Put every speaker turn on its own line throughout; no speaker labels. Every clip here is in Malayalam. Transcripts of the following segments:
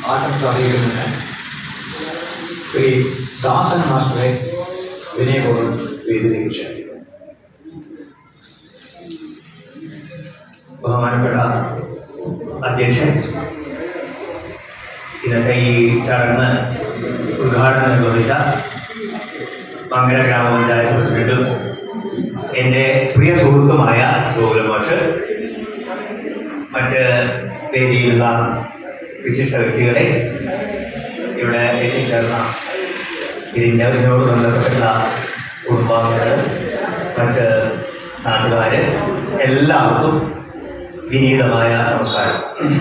ആശംസ അറിയിക്കുന്നതിന് ശ്രീ ദാസൻ മാസ്റ്ററെ വിനയപൂർവ്വം വേദിയിലേക്ക് ക്ഷണിക്കുന്നു
ബഹുമാനപ്പെട്ട അധ്യക്ഷൻ ഇന്നത്തെ ഈ ചടങ്ങ് ഉദ്ഘാടനം നിർവഹിച്ച മംഗല ഗ്രാമപഞ്ചായത്ത് പ്രസിഡന്റും എൻ്റെ പ്രിയ സുഹൃത്തുമായ ഗോകുലം മാഷ് മറ്റ് വേദിയിലുള്ള വിശിഷ്ട വ്യക്തികളെ ഇവിടെ എത്തിച്ചേർന്ന ഇതിൻ്റെ ഇതിനോട് ബന്ധപ്പെട്ടുള്ള കുടുംബാംഗങ്ങൾ മറ്റ് നാട്ടുകാര് എല്ലാവർക്കും വിനീതമായ നമസ്കാരം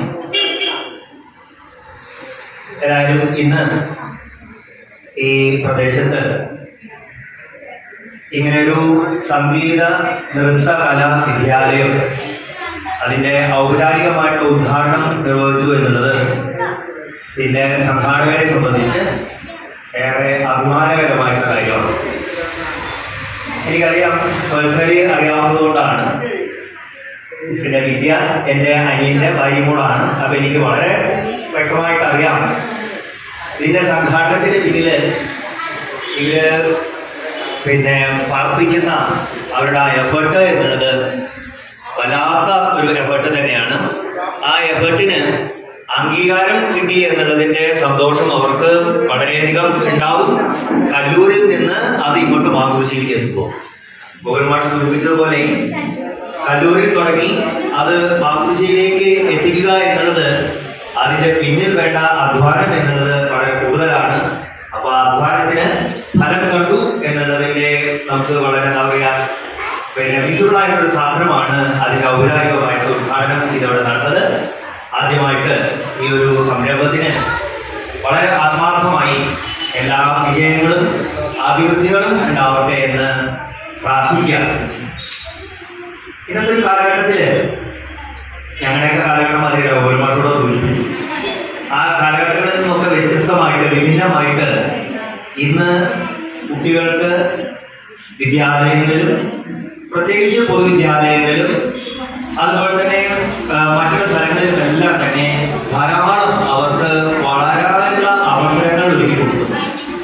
ഏതായാലും ഇന്ന് ഈ പ്രദേശത്ത് ഇങ്ങനെയൊരു സംഗീത നൃത്ത കലാ വിദ്യാലയം അതിന്റെ ഔപചാരികമായിട്ടുള്ള ഉദ്ഘാടനം നിർവഹിച്ചു എന്നുള്ളത് ഇതിന്റെ സംഘാടകരെ സംബന്ധിച്ച് ഏറെ അഭിമാനകരമായിട്ടുള്ള കാര്യമാണ് എനിക്കറിയാം പേഴ്സണലി അറിയാവുന്നതുകൊണ്ടാണ് പിന്നെ വിദ്യ എൻ്റെ അനിയന്റെ ഭാര്യയും കൂടാണ് അപ്പൊ എനിക്ക് വളരെ വ്യക്തമായിട്ട് അറിയാം ഇതിന്റെ സംഘാടനത്തിന് പിന്നില് ഇവര് പിന്നെ പാർപ്പിക്കുന്ന അവരുടെ ആ എഫേർട്ട് എന്നുള്ളത് വല്ലാത്ത ഒരു എഫേർട്ട് തന്നെയാണ് ആ എഫേർട്ടിന് അംഗീകാരം കിട്ടി എന്നുള്ളതിന്റെ സന്തോഷം അവർക്ക് വളരെയധികം ഉണ്ടാവും കല്ലൂരിൽ നിന്ന് അത് ഇങ്ങോട്ട് മാങ്കുറിശ്ശിയിലേക്ക് എത്തുമ്പോൾ ഗോകുൽമാഷ് സൂചിപ്പിച്ചതുപോലെ കല്ലൂരിൽ തുടങ്ങി അത് മാങ്കുറിശ്ശിയിലേക്ക് എത്തിക്കുക എന്നുള്ളത് അതിന്റെ പിന്നിൽ വേണ്ട അധ്വാനം എന്നുള്ളത് വളരെ കൂടുതലാണ് അപ്പൊ ആ അധ്വാനത്തിന് ഫലം കണ്ടു എന്നുള്ളതിന്റെ നമുക്ക് വളരെ എന്താ പറയാ പിന്നെ വിഷ്വൽ ആയിട്ടുള്ള സാധനമാണ് അതിന്റെ ഔപചാരികമായിട്ട് ഉദ്ഘാടനം ഇതോടെ നടന്നത് ആദ്യമായിട്ട് ഈ ഒരു സംരംഭത്തിന് വളരെ ആത്മാർത്ഥമായി എല്ലാ വിജയങ്ങളും അഭിവൃദ്ധികളും ഉണ്ടാവട്ടെ എന്ന് പ്രാർത്ഥിക്കാം ഇന്നത്തെ ഒരു കാലഘട്ടത്തില് ഞങ്ങളുടെയൊക്കെ കാലഘട്ടം അതിന്റെ ഓർമ്മകളോട് സൂചിപ്പിച്ചു ആ കാലഘട്ടങ്ങളിൽ നിന്നൊക്കെ വ്യത്യസ്തമായിട്ട് വിഭിന്നമായിട്ട് ഇന്ന് കുട്ടികൾക്ക് വിദ്യാലയങ്ങളിലും പ്രത്യേകിച്ച് പൊതുവിദ്യാലയങ്ങളിലും അതുപോലെ തന്നെ ആ, മറ്റുള്ള സ്ഥലങ്ങളിലും എല്ലാം തന്നെ ധാരാളം അവർക്ക് വളരാനുള്ള അവസരങ്ങൾ ഒരുക്കി കൊടുക്കുന്നു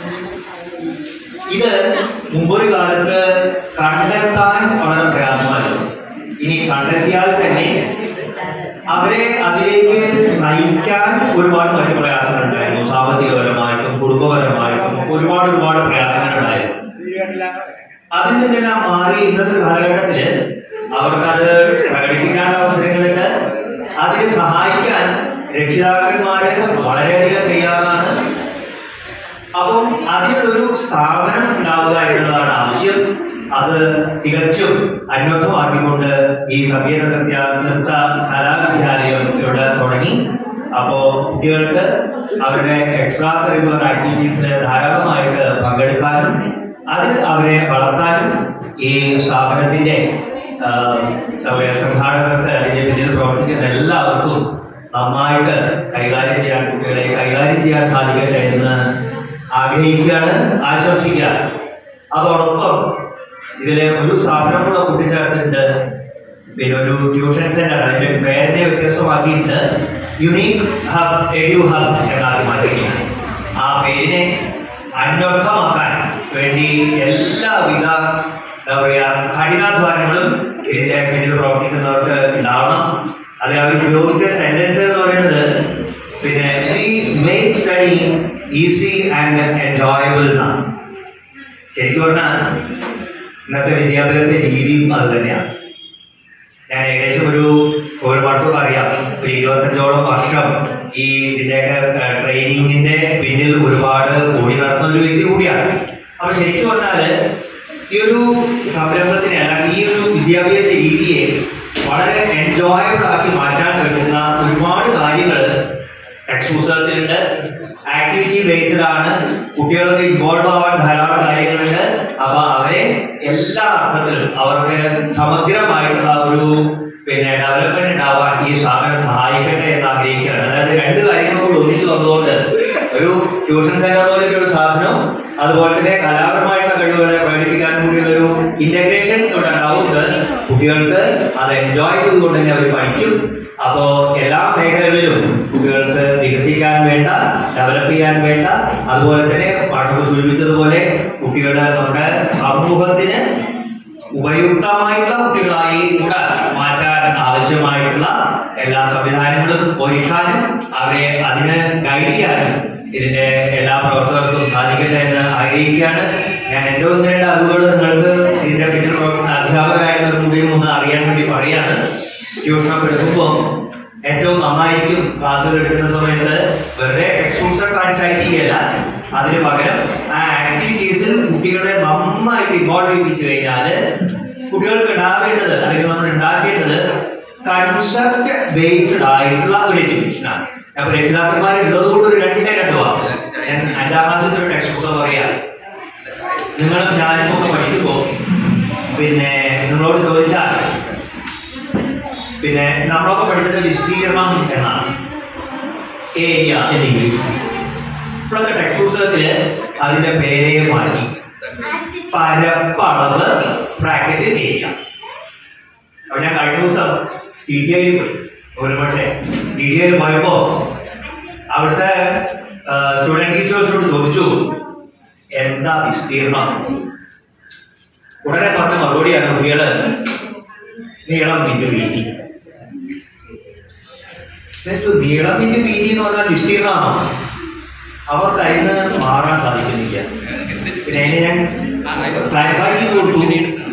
ഇത് മുമ്പൊരു കാലത്ത് കണ്ടെത്താൻ വളരെ പ്രയാസമായിരുന്നു ഇനി കണ്ടെത്തിയാൽ തന്നെ അവരെ അതിലേക്ക് നയിക്കാൻ ഒരുപാട് മറ്റു പ്രയാസങ്ങളുണ്ടായിരുന്നു സാമ്പത്തികപരമായിട്ടും കുടുംബപരമായിട്ടും ഒരുപാട് ഒരുപാട് പ്രയാസങ്ങളുണ്ടായിരുന്നു അതിൽ നിന്നെല്ലാം മാറി ഇന്നത്തെ ഒരു കാലഘട്ടത്തില് അവർക്കത് പ്രകടിപ്പിക്കാനുള്ള അവസരങ്ങളുണ്ട് അതിന് സഹായിക്കാൻ രക്ഷിതാക്കന്മാര് വളരെയധികം തയ്യാറാണ് അപ്പം അതിനുള്ളൊരു സ്ഥാപനം ഉണ്ടാവുക എന്നുള്ളതാണ് ആവശ്യം അത് തികച്ചും അന്വർത്ഥമാക്കിക്കൊണ്ട് ഈ സംഗീത നൃത്യ നൃത്ത കലാവിദ്യാലയം ഇവിടെ തുടങ്ങി അപ്പോ കുട്ടികൾക്ക് അവരുടെ എക്സ്ട്രാ കരിക്കുലർ ആക്ടിവിറ്റീസിൽ ധാരാളമായിട്ട് പങ്കെടുക്കാനും അതിൽ അവരെ വളർത്താനും ഈ സ്ഥാപനത്തിന്റെ ആ, എന്താ പറയുക സംഘാടകർക്ക് അതിന്റെ പിന്നിൽ പ്രവർത്തിക്കുന്ന എല്ലാവർക്കും നന്നായിട്ട് കൈകാര്യം ചെയ്യാൻ കുട്ടികളെ കൈകാര്യം ചെയ്യാൻ സാധിക്കട്ടെ എന്ന് ആഗ്രഹിക്കുകയാണ് ആശംസിക്കുക അതോടൊപ്പം ഇതിലെ ഒരു സ്ഥാപനം കൂടെ കൂട്ടിച്ചേർത്തിട്ടുണ്ട് പിന്നെ ഒരു ട്യൂഷൻ സെന്റർ അതിന്റെ പേരിനെ വ്യത്യസ്തമാക്കിയിട്ട് യുണീക് ഹബ് എഡ്യു ഹബ് എന്നാക്കി മാറ്റുകയാണ് ആ പേരിനെ അന്വർത്ഥമാക്കാൻ വേണ്ടി എല്ലാവിധ എന്താ പറയാ കഠിനാധ്വാനങ്ങളും ഇതിന്റെ പിന്നിൽ പ്രവർത്തിക്കുന്നവർക്ക് ഉണ്ടാവണം അതിൽ അവർ ഉപയോഗിച്ച സെന്റൻസ് എന്ന് പറയുന്നത് പിന്നെ we make study easy and enjoyable എന്നാണ് ശരിക്കും പറഞ്ഞാൽ ഇന്നത്തെ വിദ്യാഭ്യാസ രീതിയും അത് തന്നെയാണ് ഞാൻ ഏകദേശം ഒരു ഒരു വർഷം അറിയാം ഒരു ഇരുപത്തഞ്ചോളം വർഷം ഈ ഇതിന്റെയൊക്കെ ട്രെയിനിങ്ങിന്റെ പിന്നിൽ ഒരുപാട് ഓടി നടന്ന ഒരു വ്യക്തി കൂടിയാണ് അപ്പൊ ശരിക്കും പറഞ്ഞാല് ഈ ഒരു സംരംഭത്തിനെ അല്ലെങ്കിൽ ഈ ഒരു വിദ്യാഭ്യാസ രീതിയെ വളരെ എൻജോയബിൾ ആക്കി മാറ്റാൻ പറ്റുന്ന ഒരുപാട് കാര്യങ്ങൾ ടെക്സ്റ്റ് പുസ്തകത്തിലുണ്ട് ആക്ടിവിറ്റി ബേസ്ഡ് ആണ് കുട്ടികൾക്ക് ഇൻവോൾവ് ആവാൻ ധാരാളം കാര്യങ്ങളുണ്ട് അപ്പൊ അവരെ എല്ലാ അർത്ഥത്തിലും അവർക്ക് സമഗ്രമായിട്ടുള്ള ഒരു പിന്നെ ഡെവലപ്മെന്റ് ഉണ്ടാവാൻ ഈ സ്ഥാപനം സഹായിക്കട്ടെ എന്ന് ആഗ്രഹിക്കുകയാണ് അതായത് രണ്ട് കാര്യങ്ങളും കൂടി ഒന്നിച്ചു വന്നതുകൊണ്ട് ഒരു ട്യൂഷൻ സെന്റർ പോലെ ഒരു സാധനവും അതുപോലെ തന്നെ കലാപരമായിട്ടുള്ള കഴിവുകളെ പ്രകടിപ്പിക്കാൻ കൂടിയുള്ള ഒരു ഇന്റഗ്രേഷൻ ഇവിടെ ഉണ്ടാവുന്നത് കുട്ടികൾക്ക് അത് എൻജോയ് ചെയ്തുകൊണ്ട് തന്നെ അവർ പഠിക്കും അപ്പോ എല്ലാ മേഖലകളിലും കുട്ടികൾക്ക് വികസിക്കാൻ വേണ്ട ഡെവലപ്പ് ചെയ്യാൻ വേണ്ട അതുപോലെ തന്നെ മാഷൊക്കെ സൂചിപ്പിച്ചതുപോലെ കുട്ടികളെ നമ്മുടെ സമൂഹത്തിന് ഉപയുക്തമായിട്ടുള്ള കുട്ടികളായി കൂടെ മാറ്റാൻ ആവശ്യമായിട്ടുള്ള എല്ലാ സംവിധാനങ്ങളും ഒരുക്കാനും അവരെ അതിന് ഗൈഡ് ചെയ്യാനും ഇതിന്റെ എല്ലാ പ്രവർത്തകർക്കും സാധിക്കട്ടെ എന്ന് ആഗ്രഹിക്കുകയാണ് ഞാൻ എന്റെ ഒന്ന് രണ്ട് അറിവുകൾ നിങ്ങൾക്ക് ഇതിന്റെ പിന്നിൽ പ്രവർത്തിക്കുന്ന അധ്യാപകരായിട്ടുള്ളവരും കൂടിയും ഒന്ന് അറിയാൻ വേണ്ടി പറയാണ് ട്യൂഷനൊക്കെ എടുക്കുമ്പോൾ ഏറ്റവും നന്നായിരിക്കും ക്ലാസ്സുകൾ എടുക്കുന്ന സമയത്ത് വെറുതെ ടെക്സ്റ്റ് ബുക്സ് ട്രാൻസാക്ട് ചെയ്യല്ല അതിന് പകരം ആ ആക്ടിവിറ്റീസിൽ കുട്ടികളെ നന്നായിട്ട് ഇൻവോൾവ് ചെയ്യിപ്പിച്ചു കഴിഞ്ഞാല് കുട്ടികൾക്ക് ഉണ്ടാവേണ്ടത് അല്ലെങ്കിൽ നമ്മൾ ഉണ്ടാക്കേണ്ടത് കൺസെപ്റ്റ് ബേസ്ഡ് ആയിട്ടുള്ള ഒരു എഡ്യൂക്കേഷനാണ് അപ്പൊ രക്ഷിതാക്കന്മാർ ഉള്ളത് കൊണ്ട് ഒരു രണ്ടേ രണ്ട് വാക്ക് ഞാൻ അഞ്ചാം ക്ലാസ്സിലത്തെ ഒരു ടെക്സ്റ്റ് ബുക്സ് പറയാം നിങ്ങൾ ഞാനും ഒക്കെ പഠിക്കുമ്പോൾ പിന്നെ നിങ്ങളോട് ചോദിച്ചാൽ പിന്നെ നമ്മളൊക്കെ പഠിച്ചത് വിസ്തീർണം എന്നാണ് ഏരിയ എന്ന് ഇംഗ്ലീഷ് ഇപ്പോഴത്തെ ടെക്സ്റ്റ് പുസ്തകത്തില് അതിന്റെ പേരേ മാറ്റി പരപ്പളവ് ബ്രാക്കറ്റ് ഏരിയ അപ്പൊ ഞാൻ കഴിഞ്ഞ ദിവസം ടി ടി ഐയിൽ പോയി ഒരു പക്ഷേ ടി ടി ഐയിൽ പോയപ്പോ അവിടുത്തെ സ്റ്റുഡന്റ് ടീച്ചേഴ്സിനോട് ചോദിച്ചു എന്താ വിസ്തീർണം ഉടനെ പറഞ്ഞ മറുപടിയാണ് കുട്ടികള് നീളം ഇൻറ്റു വീതി എന്നിട്ട് നീളം ഇൻറ്റു വീതി എന്ന് പറഞ്ഞാൽ വിസ്തീർണമാണോ അവർക്ക് അതിന് മാറാൻ സാധിക്കുന്നില്ല പിന്നെ അതിന് ഞാൻ ക്ലാരിഫൈ ചെയ്ത് കൊടുത്തു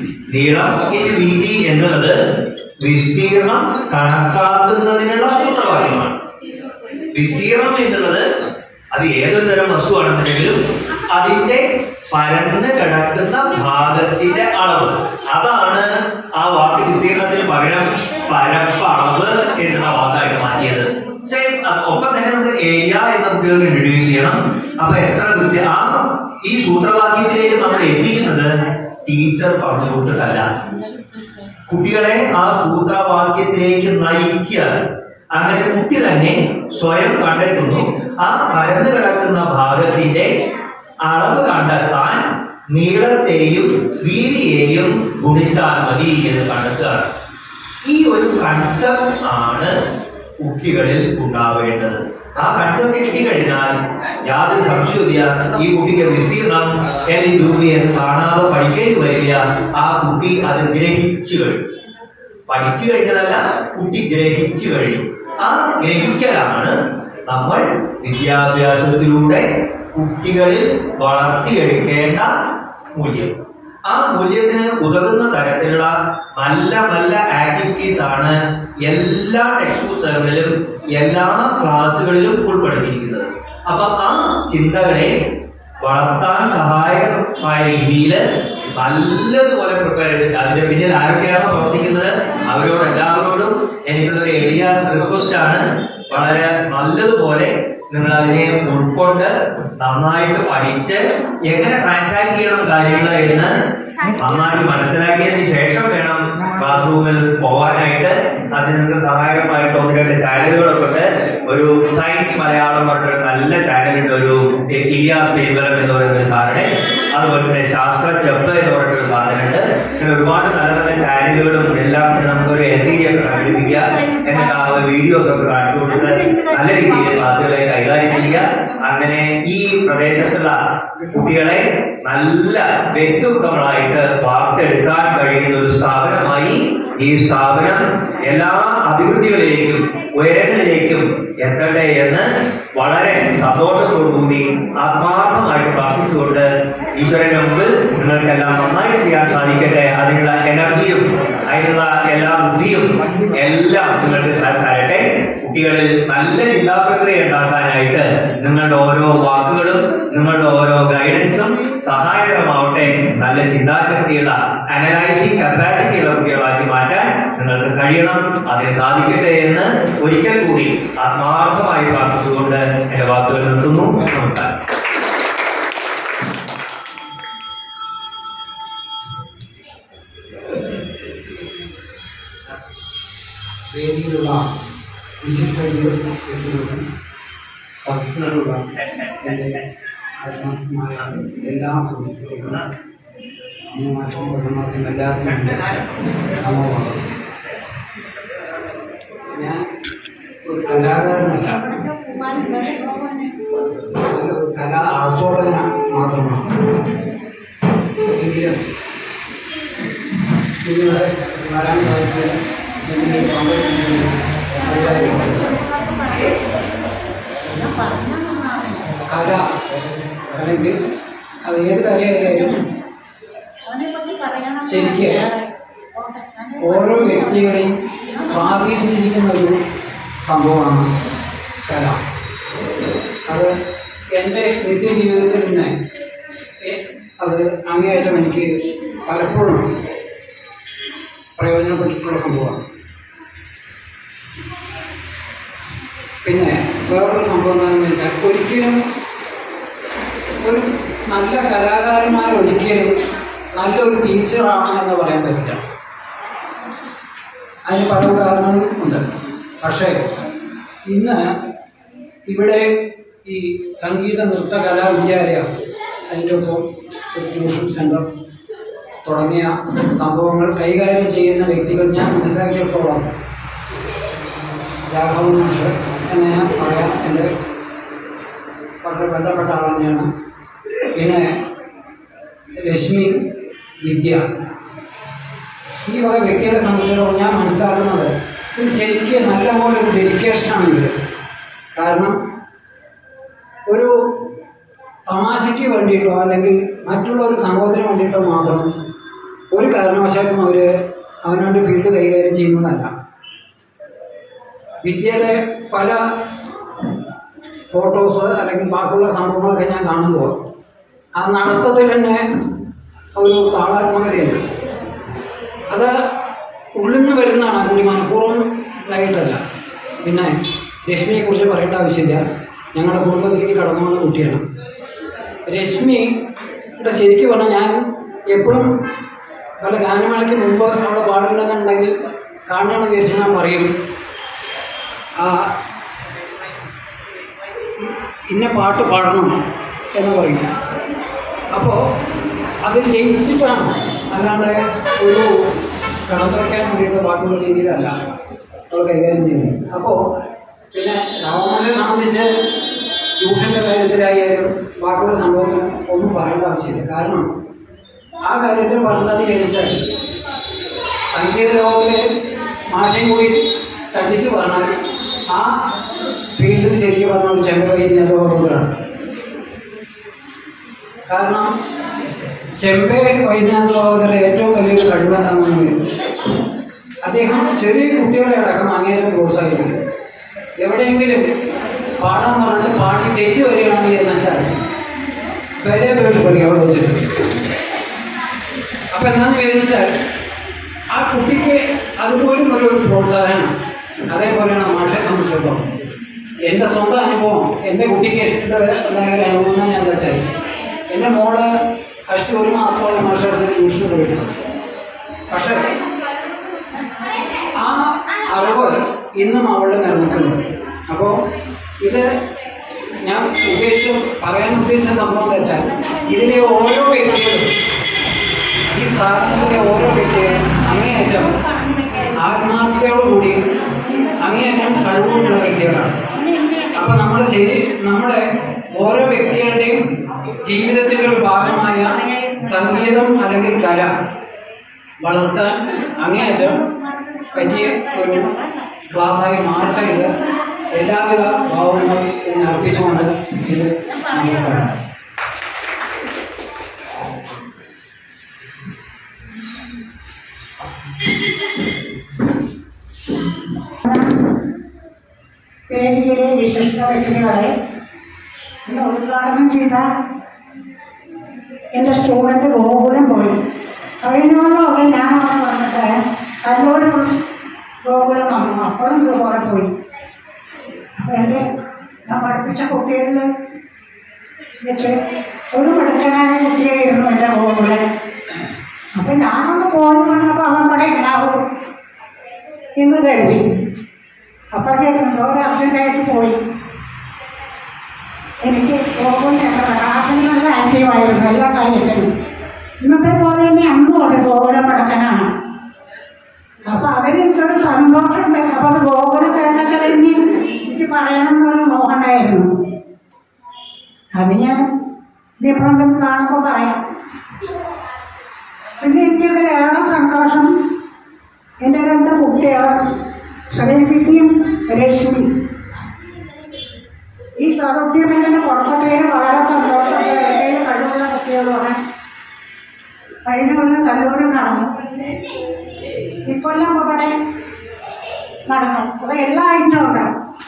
നീളം ഇൻറ്റു വീതി എന്നുള്ളത് വിസ്തീർണം കണക്കാക്കുന്നതിനുള്ള സൂത്രവാക്യമാണ് വിസ്തീർണം എന്നുള്ളത് അത് ഏതൊരു തരം വസ്തുവാണെന്നുണ്ടെങ്കിലും അതിന്റെ പരന്ന് കിടക്കുന്ന ഭാഗത്തിന്റെ അളവ് അതാണ് ആ വാക്ക് വിസ്തീർണത്തിന് പകരം പരപ്പളവ് എന്നുള്ള വാക്കായിട്ട് മാറ്റിയത് Same, അ- ഒപ്പം തന്നെ നമ്മൾ ഏരിയ എന്ന കുട്ടികൾക്ക് ഇൻട്രൊഡ്യൂസ് ചെയ്യണം അപ്പൊ എത്ര കൃത്യ ആ ഈ സൂത്രവാക്യത്തിലേക്ക് നമ്മൾ എത്തിക്കുന്നത് ടീച്ചർ പറഞ്ഞു കൊടുത്തിട്ടല്ല കുട്ടികളെ ആ സൂത്രവാക്യത്തിലേക്ക് നയിക്കുക അങ്ങനെ കുട്ടി തന്നെ സ്വയം കണ്ടെത്തുന്നു ആ പരന്നു കിടക്കുന്ന ഭാഗത്തിന്റെ അളവ് കണ്ടെത്താൻ നീളത്തെയും വീതിയെയും ഗുണിച്ചാൽ മതി എന്ന് കണ്ടെത്തുകയാണ് ഈ ഒരു കൺസെപ്റ്റ് ആണ് കുട്ടികളിൽ ഉണ്ടാവേണ്ടത് ആ കൺസെപ്റ്റ് കിട്ടിക്കഴിഞ്ഞാൽ യാതൊരു സംശയമില്ല ഈ കുട്ടിക്ക് വിസ്തീർണം എൽ യു വി എന്ന് കാണാതെ പഠിക്കേണ്ടി വരില്ല ആ കുട്ടി അത് ഗ്രഹിച്ചു കഴിഞ്ഞു പഠിച്ചു കഴിഞ്ഞതല്ല കുട്ടി ഗ്രഹിച്ചു കഴിഞ്ഞു ആ ഗ്രഹിക്കലാണ് നമ്മൾ വിദ്യാഭ്യാസത്തിലൂടെ കുട്ടികളിൽ വളർത്തിയെടുക്കേണ്ട മൂല്യം ആ മൂല്യത്തിന് ഉതകുന്ന തരത്തിലുള്ള നല്ല നല്ല ആക്ടിവിറ്റീസ് ആണ് എല്ലാ ടെക്സ്റ്റ് പുസ്തകങ്ങളിലും എല്ലാ ക്ലാസ്സുകളിലും ഉൾപ്പെടുത്തിയിരിക്കുന്നത് അപ്പൊ ആ ചിന്തകളെ വളർത്താൻ സഹായകമായ രീതിയിൽ നല്ലതുപോലെ പ്രിപ്പയർ ചെയ്തിട്ട് അതിന്റെ പിന്നിൽ ആരൊക്കെയാണോ പ്രവർത്തിക്കുന്നത് അവരോട് എല്ലാവരോടും എനിക്കുള്ള ഒരു എളിയ റിക്വസ്റ്റ് ആണ് വളരെ നല്ലതുപോലെ നിങ്ങൾ അതിനെ ഉൾക്കൊണ്ട് നന്നായിട്ട് പഠിച്ച് എങ്ങനെ ട്രാൻസാക്ട് ചെയ്യണം കാര്യങ്ങൾ എന്ന് നന്നായിട്ട് മനസ്സിലാക്കിയതിന് ശേഷം വേണം ക്ലാസ് റൂമിൽ പോകാനായിട്ട് അത് നിങ്ങൾക്ക് സഹായകമായിട്ട് ഒന്ന് രണ്ട് ചാനലുകളൊക്കെ ഉണ്ട് ഒരു സയൻസ് മലയാളം പറഞ്ഞൊരു നല്ല ചാനലുണ്ട് ഒരു ഇലിയാസ് പെരുമ്പലം എന്ന് പറയുന്ന ഒരു സാധനം അതുപോലെ തന്നെ ശാസ്ത്ര ചെപ്പ് എന്ന് പറഞ്ഞൊരു സാധനമുണ്ട് അങ്ങനെ ഒരുപാട് നല്ല നല്ല ചാനലുകളും എല്ലാം നമുക്ക് ഒരു എസ് സി ഡി ഒക്കെ സംഘടിപ്പിക്കുക എന്നിട്ട് ആ വീഡിയോസ് ഒക്കെ കാണിച്ചു കൊടുത്ത് നല്ല രീതിയിൽ ക്ലാസ്സുകളെ കൈകാര്യം ചെയ്യുക അങ്ങനെ ഈ പ്രദേശത്തുള്ള കുട്ടികളെ നല്ല വ്യക്തിത്വങ്ങളായിട്ട് വാർത്തെടുക്കാൻ കഴിയുന്ന ഒരു സ്ഥാപനമായി ഈ സ്ഥാപനം എല്ലാ അഭിവൃദ്ധികളിലേക്കും ഉയരങ്ങളിലേക്കും എത്തട്ടെ എന്ന് വളരെ സന്തോഷത്തോടുകൂടി ആത്മാർത്ഥമായിട്ട് പ്രാർത്ഥിച്ചുകൊണ്ട് ഈശ്വരന്റെ മുമ്പിൽ നിങ്ങൾക്കെല്ലാം നന്നായിട്ട് ചെയ്യാൻ സാധിക്കട്ടെ അതിനുള്ള എനർജിയും അതിനുള്ള എല്ലാ ബുദ്ധിയും എല്ലാം നിങ്ങൾക്ക് സാർ തരട്ടെ കുട്ടികളിൽ നല്ല ചിന്താപ്രക്രിയ ഉണ്ടാക്കാനായിട്ട് നിങ്ങളുടെ ഓരോ വാക്കുകളും നിങ്ങളുടെ ഓരോ ഗൈഡൻസും സഹായകരമാവട്ടെ നല്ല ചിന്താശക്തിയുള്ള അനലൈസിംഗ് കപ്പാസിറ്റിയുള്ള കുട്ടികളാക്കി മാറ്റാൻ നിങ്ങൾക്ക് കഴിയണം അതിന് സാധിക്കട്ടെ എന്ന് ഒരിക്കൽ കൂടി ആത്മാർത്ഥമായി പ്രാർത്ഥിച്ചുകൊണ്ട് എന്റെ വാക്കുകൾ നിർത്തുന്നു നമസ്കാരം
വേദിയിലുള്ള വിശിഷ്ട വ്യക്തികളും സദസ്സിലുള്ള എൻ്റെ ആത്മാർത്ഥമായ എല്ലാ സുഹൃത്തുക്കൾക്കും അമ്മമാർക്കും പെണ്ണുമാർക്കും എല്ലാവർക്കും എൻ്റെ നമോവാണ് ഞാൻ കലാകാരനല്ല ഒരു കലാ ആസ്വാദന മാത്രമാണ് എങ്കിലും ഇന്നിവിടെ വരാൻ സാധിച്ച ഇതിൽ പങ്കെടുക്കുന്നതിന് വളരെ സന്തോഷം. കല അല്ലെങ്കിൽ അത് ഏത് കലയായാലും ശരിക്ക് ഓരോ വ്യക്തികളെയും സ്വാധീനിച്ചിരിക്കുന്ന ഒരു സംഭവമാണ് കല അത് എൻ്റെ നിത്യജീവിതത്തിൽ തന്നെ എ- അത് അങ്ങേയറ്റം എനിക്ക് പലപ്പോഴും പ്രയോജനപ്പെട്ടിട്ടുള്ള സംഭവമാണ് പിന്നെ വേറൊരു സംഭവം എന്താണെന്ന് വെച്ചാൽ ഒരിക്കലും ഒരു നല്ല കലാകാരന്മാർ ഒരിക്കലും നല്ലൊരു ടീച്ചറാണ് എന്ന് പറയാൻ പറ്റില്ല അതിന് പല കാരണങ്ങളും ഉണ്ട് പക്ഷേ ഇന്ന് ഇവിടെ ഈ സംഗീത നൃത്ത കലാവിദ്യാലയം അതിൻ്റെ ഒപ്പം ഒരു ട്യൂഷൻ സെൻറ്റർ തുടങ്ങിയ സംഭവങ്ങൾ കൈകാര്യം ചെയ്യുന്ന വ്യക്തികൾ ഞാൻ മനസ്സിലാക്കിയിടത്തോളം രാഘവൻ മാഷ് എന്ന് ഞാൻ പറയാം എൻ്റെ വളരെ ബന്ധപ്പെട്ട ആൾ തന്നെയാണ് പിന്നെ രശ്മി വിദ്യ ഈ വക വ്യക്തികളെ സംബന്ധിച്ചിടത്തോളം ഞാൻ മനസ്സിലാക്കുന്നത് ഇത് ശരിക്കും നല്ലപോലെ ഒരു ഡെഡിക്കേഷനാണ് ഇത് കാരണം ഒരു തമാശയ്ക്ക് വേണ്ടിയിട്ടോ അല്ലെങ്കിൽ മറ്റുള്ള ഒരു സംഭവത്തിന് വേണ്ടിയിട്ടോ മാത്രം ഒരു കാരണവശാലും അവർ അവനവൻ്റെ ഫീൽഡ് കൈകാര്യം ചെയ്യുന്നതല്ല വിദ്യയുടെ പല ഫോട്ടോസ് അല്ലെങ്കിൽ ബാക്കിയുള്ള സംഭവങ്ങളൊക്കെ ഞാൻ കാണുമ്പോൾ ആ നടത്തത്തിൽ തന്നെ ഒരു താളാത്മകതയുണ്ട് അത് ഉള്ളിൽ നിന്ന് വരുന്നതാണ് അതിൻ്റെ മനഃപൂർവ്വം ഇതായിട്ടല്ല പിന്നെ രശ്മിയെക്കുറിച്ച് പറയേണ്ട ആവശ്യമില്ല ഞങ്ങളുടെ കുടുംബത്തിലേക്ക് കടന്നു വന്ന കുട്ടിയാണ് രശ്മിയുടെ ശരിക്കും പറഞ്ഞാൽ ഞാൻ എപ്പോഴും പല ഗാനമേളയ്ക്ക് മുമ്പ് അവളെ പാടുന്നുണ്ടെന്നുണ്ടെങ്കിൽ കാണണമെന്ന് വിചാരിച്ച് ഞാൻ പറയും ആ ഇന്ന പാട്ട് പാടണം എന്ന് പറയും അപ്പോൾ അതിൽ ലയിച്ചിട്ടാണ് അല്ലാണ്ട് ഒരു കടന്നുറയ്ക്കാൻ വേണ്ടിയിട്ട് പാട്ടുള്ള രീതിയിലല്ല അവൾ കൈകാര്യം ചെയ്യുന്നത് അപ്പോൾ പിന്നെ രാമനെ സംബന്ധിച്ച് ട്യൂഷൻ്റെ കാര്യത്തിലായാലും ബാക്കിയുള്ള സംഭവത്തിനും ഒന്നും പറയേണ്ട ആവശ്യമില്ല കാരണം ആ കാര്യത്തിൽ പറഞ്ഞത് വെച്ചാൽ സംഗീത ലോകത്തിലെ മാഷയും കൂടി തട്ടിച്ച് പറഞ്ഞാൽ ആ ഫീൽഡിൽ ശരിക്കും പറഞ്ഞ ഒരു ചെമ്പകൈന്യത ഓരോരുത്തരാണ് കാരണം ചെമ്പെ വൈദ്യനാഥ ഭാഗവതരുടെ ഏറ്റവും വലിയൊരു കഴിവെന്താണെന്ന് അദ്ദേഹം ചെറിയ കുട്ടികളെ അടക്കം അങ്ങേറ്റം പ്രോത്സാഹിപ്പിക്കും എവിടെയെങ്കിലും പാടാൻ പറഞ്ഞിട്ട് പാടി തെറ്റി വരികയാണെങ്കിൽ എന്ന് വെച്ചാൽ വരെ പേട്ട് പറയും അവിടെ വെച്ചിട്ട് അപ്പം എന്താണെന്ന് വിചാരിച്ചാൽ ആ കുട്ടിക്ക് അതുപോലും ഒരു ഒരു പ്രോത്സാഹനം അതേപോലെയാണ് മാഷെ സംബന്ധിച്ചിടത്തോളം എൻ്റെ സ്വന്തം അനുഭവം എൻ്റെ കുട്ടിക്ക് ഉണ്ടായ ഒരു അനുഭവം എന്ന് ഞാൻ എന്താ വെച്ചാൽ എൻ്റെ മോള് കഷ്ടി ഒരു മാസത്തോളം മാഷ അടുത്ത് ട്യൂഷന് പോയിട്ടുണ്ട് പക്ഷേ ആ അറിവ് ഇന്നും അവളുടെ നിലനിൽക്കുന്നുണ്ട് അപ്പോൾ ഇത് ഞാൻ ഉദ്ദേശിച്ചു പറയാൻ ഉദ്ദേശിച്ച സംഭവം എന്താ വെച്ചാൽ ഇതിലെ ഓരോ വ്യക്തികളും ഈ സ്ഥാപനത്തിലെ ഓരോ വ്യക്തികളും അങ്ങേയറ്റം ആത്മാർത്ഥതയോടുകൂടി അങ്ങേയറ്റം കഴിവുള്ള വ്യക്തികളാണ് അപ്പൊ നമ്മുടെ ശരി നമ്മുടെ ഓരോ വ്യക്തികളുടെയും ജീവിതത്തിന്റെ ഒരു ഭാഗമായ സംഗീതം അല്ലെങ്കിൽ കല വളർത്താൻ അങ്ങേയറ്റം പറ്റിയ ഒരു ക്ലാസ്സായി മാറട്ടെ ഇത് എല്ലാവിധ ഭാവങ്ങളും ഇതിന് അർപ്പിച്ചുകൊണ്ട് ഇത് നമസ്കാരം
വേദിയിലെ വിശിഷ്ട വ്യക്തികളെ ഇന്ന് ഉദ്ഘാടനം ചെയ്ത എൻ്റെ സ്റ്റുഡൻറ്റ് ഗോകുലം പോയി കഴിഞ്ഞോളൊക്കെ ഞാൻ അവിടെ വന്നിട്ട് കല്ലോട് ഗോകുലം വന്നു അപ്പോഴും ഇതുപോലെ പോയി അപ്പോൾ എൻ്റെ ഞാൻ പഠിപ്പിച്ച കുട്ടികളിൽ വെച്ച് ഒരു മിടുക്കനായ കുട്ടിയായിരുന്നു എൻ്റെ ഗോകുലൻ അപ്പം ഞാനൊന്ന് പോയി വന്നപ്പോൾ അവൻ ഇവിടെ ഉണ്ടാവും എന്ന് കരുതി അപ്പോഴത്തേക്കും എന്തോ ഒരു അർജൻറ്റായിട്ട് പോയി എനിക്ക് ഗോകുലൊക്കെ പ്രകാശം നല്ല ആക്റ്റീവായിരുന്നു എല്ലാ കാര്യത്തിലും ഇന്നത്തെ പോലെ തന്നെ അന്നും അത് ഗോകുലം പടക്കനാണ് അപ്പൊ അതിന് എനിക്കൊരു സന്തോഷമുണ്ട് അപ്പൊ അത് ഗോകുലം കേട്ടാൽ ഇനി പറയണമെന്നൊരു മോഹനായിരുന്നു അത് ഞാൻ വിപ്ലവം കാണുമ്പോൾ പറയാം പിന്നെ എനിക്കതിലേറെ സന്തോഷം എൻ്റെ രണ്ട് കുട്ടികൾ ശ്രീവിദ്യയും രശ്മി ഈ സാഹിത്യമെങ്ങനെ പുറപ്പെട്ടതിൽ വളരെ സന്തോഷം ഏറ്റവും കഴിവുള്ള കുട്ടികളുമാണ് കഴിഞ്ഞ കൊല്ലം കല്ലൂരിൽ നടന്നു ഇക്കൊല്ലം ഇവിടെ നടന്നു അത് എല്ലാ ഐറ്റവും ഉണ്ട്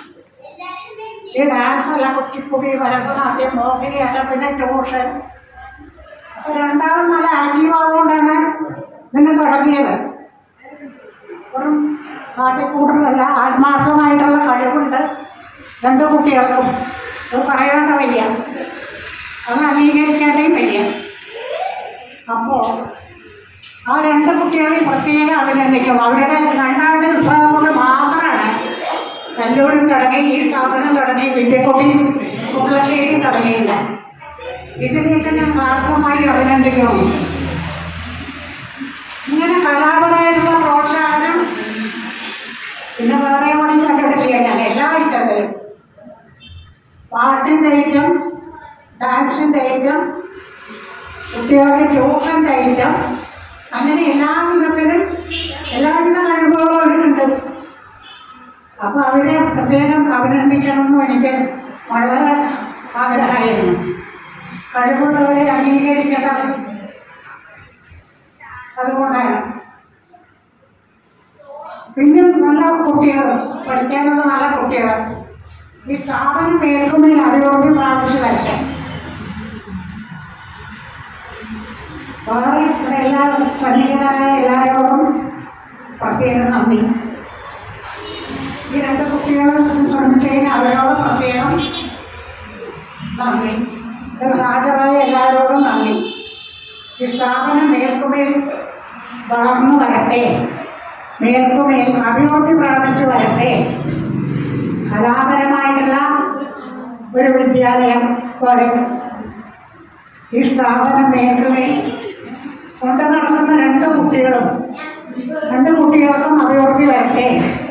ഈ ഡാൻസ് എല്ലാം കുച്ചിപ്പുടി ഭരതനാട്യം മോഹിനിയാട്ടം പിന്നെ ട്യൂഷൻ അപ്പൊ രണ്ടാളും നല്ല ആക്റ്റീവ് ആവുകൊണ്ടാണ് ഇതിന് തുടങ്ങിയത് ഒരു കാട്ടിക്കൂടുതലല്ല ആത്മാർത്ഥമായിട്ടുള്ള കഴിവുണ്ട് രണ്ട് കുട്ടികൾക്കും അത് പറയാതെ വയ്യ അത് അംഗീകരിക്കാതേ വയ്യ അപ്പോൾ ആ രണ്ട് കുട്ടികളെയും പ്രത്യേകം അഭിനന്ദിക്കണം അവരുടെ രണ്ടാളുടെ ഉത്സാഹം കൊണ്ട് മാത്രമാണ് കല്ലൂരിൽ തുടങ്ങി ഈ സ്ഥാപനം തുടങ്ങി വിദ്യക്കുട്ടി കുളശ്ശേരിയും തുടങ്ങിയില്ല ഇതിനെയൊക്കെ ഞാൻ ആർക്കമായി അഭിനന്ദിക്കുന്നു ഇങ്ങനെ കലാപരമായിട്ടുള്ള പ്രോത്സാഹനം പിന്നെ വേറെ എവിടെയും കണ്ടിട്ടില്ല ഞാൻ എല്ലാ ഐറ്റത്തിലും പാട്ടിൻ്റെ ഐറ്റം ഡാൻസിൻ്റെ ഐറ്റം കുട്ടികൾക്ക് ട്യൂഷൻ്റെ ഐറ്റം അങ്ങനെ എല്ലാ വിധത്തിലും എല്ലാവിധ കഴിവുകളും അവർക്കുണ്ട് അപ്പോൾ അവരെ പ്രത്യേകം അഭിനന്ദിക്കണമെന്നും എനിക്ക് വളരെ ആഗ്രഹമായിരുന്നു കഴിവുള്ളവരെ അംഗീകരിക്കേണ്ടത് അതുകൊണ്ടാണ് പിന്നെ നല്ല കുട്ടികൾ പഠിക്കാനുള്ള നല്ല കുട്ടികൾ ഈ സ്ഥാപനം കേൾക്കുന്നതിന് അഭിവൃദ്ധി പ്രാപിച്ചു വരട്ടെ വേറെ ഇവിടെ എല്ലാ സന്നിഹിതരായ എല്ലാവരോടും പ്രത്യേകം നന്ദി ഈ രണ്ട് കുട്ടികളും ശ്രമിച്ചതിന് അവരോട് പ്രത്യേകം നന്ദി ഇതിൽ ഹാജരായ എല്ലാവരോടും നന്ദി ഈ സ്ഥാപനം മേൽക്കുമേൽ വളർന്നു വരട്ടെ മേൽക്കുമേൽ അഭിവൃദ്ധി പ്രാപിച്ചു വരട്ടെ കലാപരമായിട്ടുള്ള ഒരു വിദ്യാലയം പോലെ ഈ സ്ഥാപനം മേൽക്കുമേൽ കൊണ്ടു നടക്കുന്ന രണ്ട് കുട്ടികളും രണ്ട് കുട്ടികൾക്കും അഭിവൃദ്ധി വരട്ടെ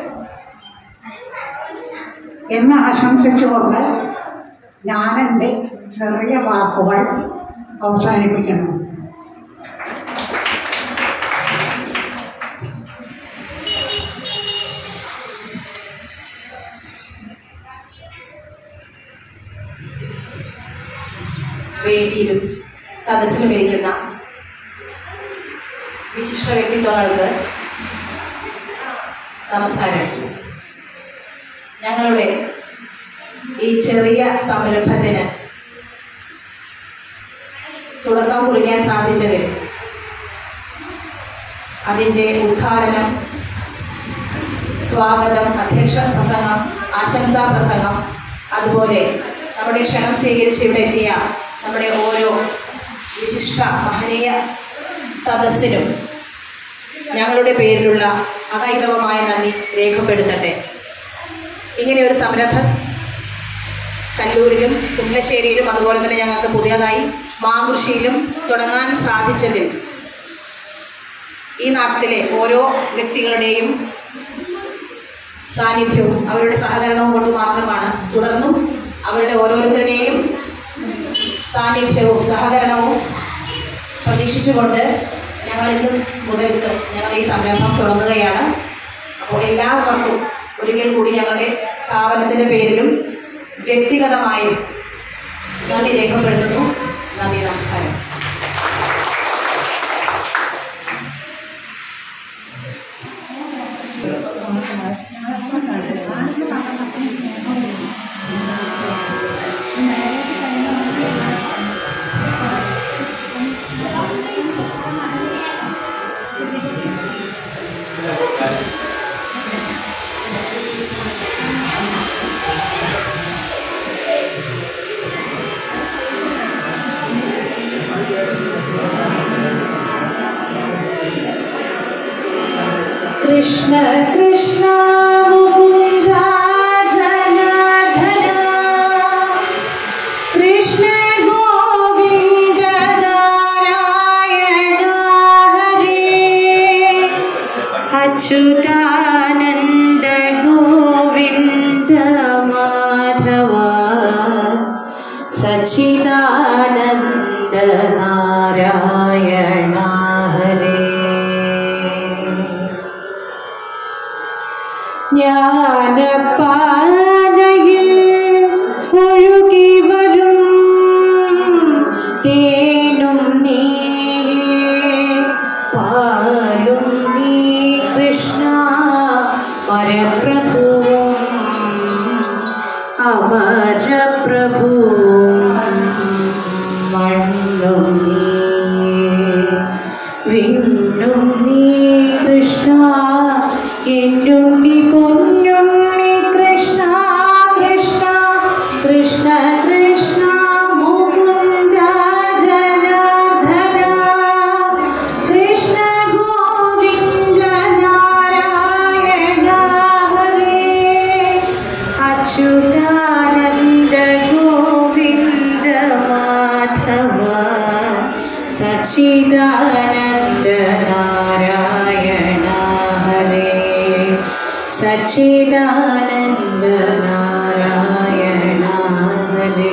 എന്ന് ആശംസിച്ചുകൊണ്ട് ഞാൻ എൻ്റെ ചെറിയ വാക്കുകൾ അവസാനിപ്പിക്കുന്നു
വേദിയിലും സദസ്സിലും ഇരിക്കുന്ന വിശിഷ്ട വ്യക്തിത്വങ്ങൾക്ക് നമസ്കാരം ഞങ്ങളുടെ ഈ ചെറിയ സംരംഭത്തിന് തുടക്കം കുറിക്കാൻ സാധിച്ചതിൽ അതിൻ്റെ ഉദ്ഘാടനം സ്വാഗതം അധ്യക്ഷ പ്രസംഗം ആശംസാ പ്രസംഗം അതുപോലെ നമ്മുടെ ക്ഷണം സ്വീകരിച്ച് ഇവിടെ എത്തിയ നമ്മുടെ ഓരോ വിശിഷ്ട മഹനീയ സദസ്സിനും ഞങ്ങളുടെ പേരിലുള്ള അകൈതവമായ നന്ദി രേഖപ്പെടുത്തട്ടെ ഇങ്ങനെ ഒരു സംരംഭം കല്ലൂരിലും കുണ്ടശ്ശേരിയിലും അതുപോലെ തന്നെ ഞങ്ങൾക്ക് പുതിയതായി മാങ്കുർശിയിലും തുടങ്ങാൻ സാധിച്ചതിൽ ഈ നാട്ടിലെ ഓരോ വ്യക്തികളുടെയും സാന്നിധ്യവും അവരുടെ സഹകരണവും കൊണ്ട് മാത്രമാണ് തുടർന്നും അവരുടെ ഓരോരുത്തരുടെയും സാന്നിധ്യവും സഹകരണവും പ്രതീക്ഷിച്ചുകൊണ്ട് ഞങ്ങൾ ഇന്ന് മുതൽക്ക് ഞങ്ങൾ ഈ സംരംഭം തുടങ്ങുകയാണ് അപ്പോൾ എല്ലാവർക്കും ഒരിക്കൽ കൂടി ഞങ്ങളുടെ സ്ഥാപനത്തിൻ്റെ പേരിലും വ്യക്തിഗതമായും നന്ദി രേഖപ്പെടുത്തുന്നു നന്ദി നമസ്കാരം
കൃഷ്ണ കൃഷ്ണ മുകുന്ദ ജനാർദ്ദന കൃഷ്ണ ഗോവിന്ദ നാരായണ ഹരേ അച്യുതാനന്ദ ഗോവിന്ദ മാ സച്ചിദാനന്ദ നാരായണ ഹരേ ജ്ഞാനപ്പാനയിൽ ഒഴുകി വരും തേനും നീ പാലും നീ കൃഷ്ണ പരപ്രഭുവും അമരപ്രഭുവും മണ്ണും നീ വിണ്ണും നീ കൃഷ്ണ എന്നുണ്ണി പൊന്നുണ്ണി കൃഷ്ണ കൃഷ്ണ കൃഷ്ണ കൃഷ്ണ മുകുന്ദ ജനാർദ്ദന കൃഷ്ണ ഗോവിന്ദ നാരായണ ഹരേ അച്യുതാനന്ദ ഗോവിന്ദ മാധവ സച്ചിദാനന്ദ നാരായണ ഹരേ സച്ചിദാനന്ദ നാരായണ ഹരേ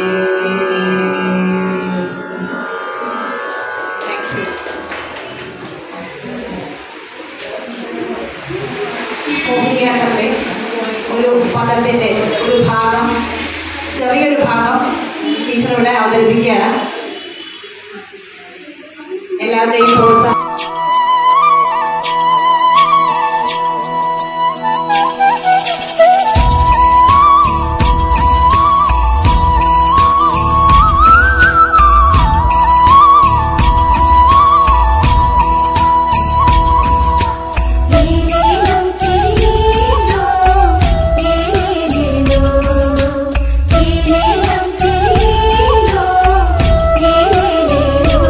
മോഹിനിയാട്ടത്തിലെ ഒരു പദത്തിൻ്റെ ഒരു ഭാഗം ചെറിയൊരു ഭാഗം ടീച്ചർ ഇവിടെ അവതരിപ്പിക്കുകയാണ് എല്ലാവരുടെയും പ്രോത്സാഹം
നീലേലം കിരീടോ നീലേലോ നീലേലം കിരീടോ നീലേലോ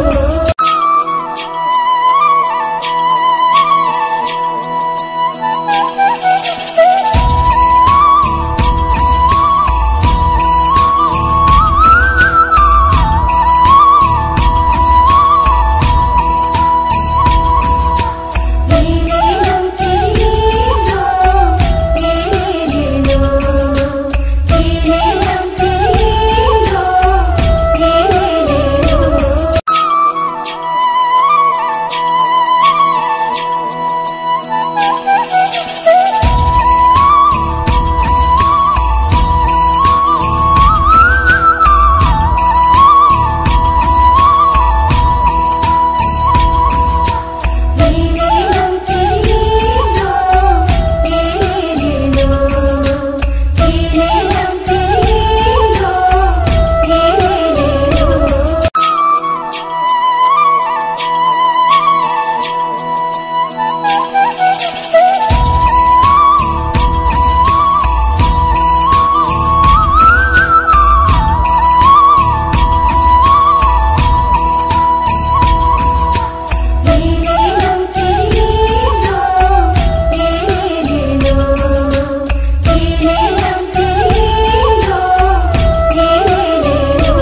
നീലേലം കിരീടോ നീലേലോ നീലേലം കിരീടോ നീലേലോ നീലേലം കിരീടോ നീലേലോ നീലേലം കിരീടോ നീലേലോ നീലേലം കിരീടോ നീലേലോ നീലേലം കിരീടോ നീലേലോ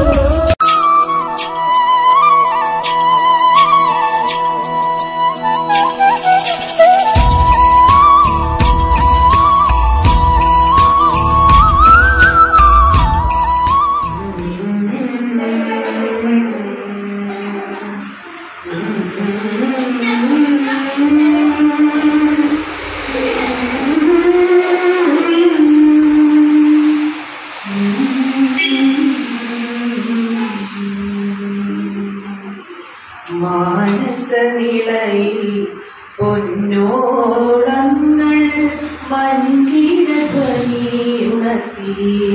മാനസനിളയിൽ പൊന്നോളങ്ങൾ മഞ്ജിരധ്വനി ഉണർത്തി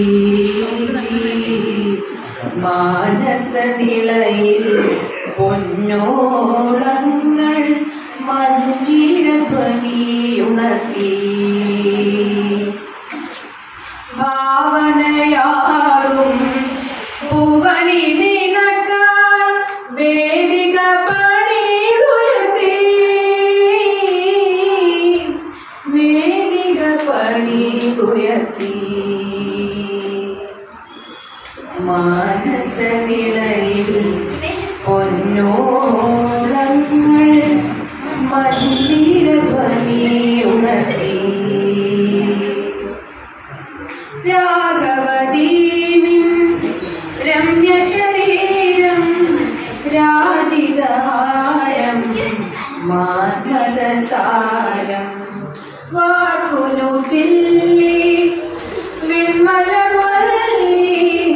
മാനസനിളയിൽ പൊന്നോളങ്ങൾ മഞ്ജിരധ്വനി ഉണർത്തി ഭാവനയാകും പൂവനി നിനക്കാൻ വേദിക പണിതുയർത്തി വേദിക പണിതുയർത്തി മാനസനിളയിൽ പൊന്നോളങ്ങൾ മഞ്ജീരധ്വനി ഉണർത്തി രാഘവതീ നിൻ മന്ദഹാരം മാന്മദസാരം വാക്കുനു ചില്ലി വിൺമലർവല്ലി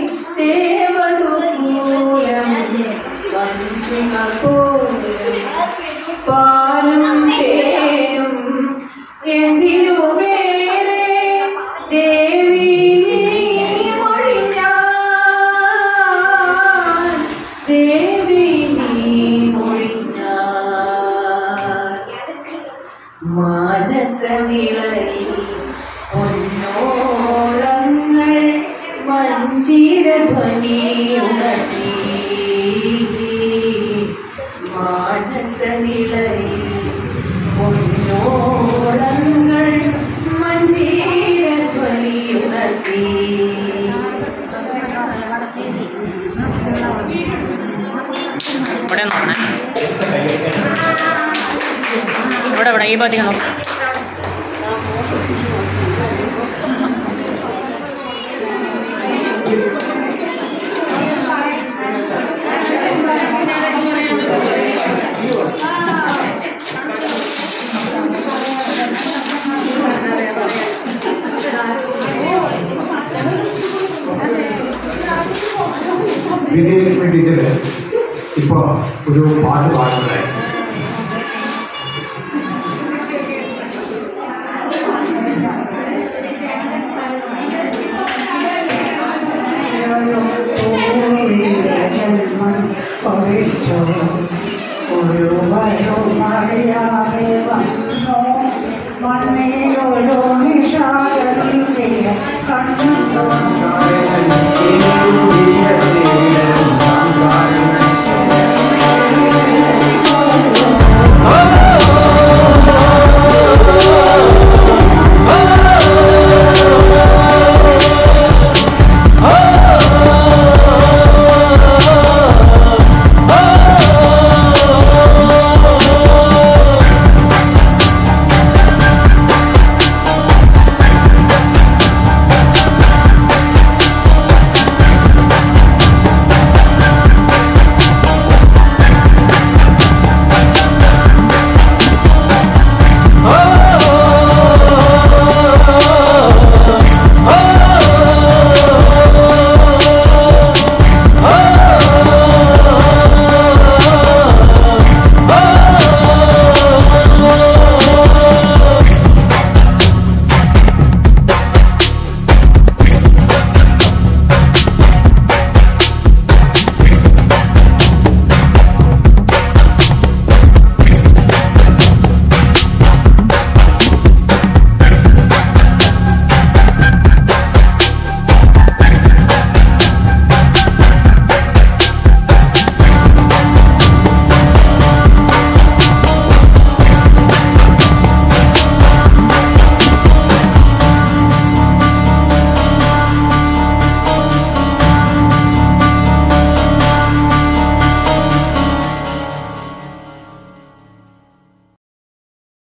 ദേവദൂലം വഞ്ചുക പോലും പാലും തേനും എന്തിനു വേറെ ദേവി നീ മൊഴിഞ്ഞാൽ ദേവി നീ മൊഴിഞ്ഞാൽ മാനസനിളയിൽ പൊന്നോളങ്ങൾ മഞ്ചീരധ്വനി ഉണർത്തി മാനസനിളയിൽ പൊന്നോളങ്ങൾ മഞ്ചീരധ്വനി ഉണർത്തി
ഇവിടെ നോക്കണേ ഇവിടെ ഇവിടെ ഈ ഭാഗത്തേക്ക് നോക്കാം
വിജയ് വേണ്ടിയിട്ട് ഇപ്പോൾ ഒരു പാട്ട് പാടുന്നത്
ജന്മം പറിച്ചോ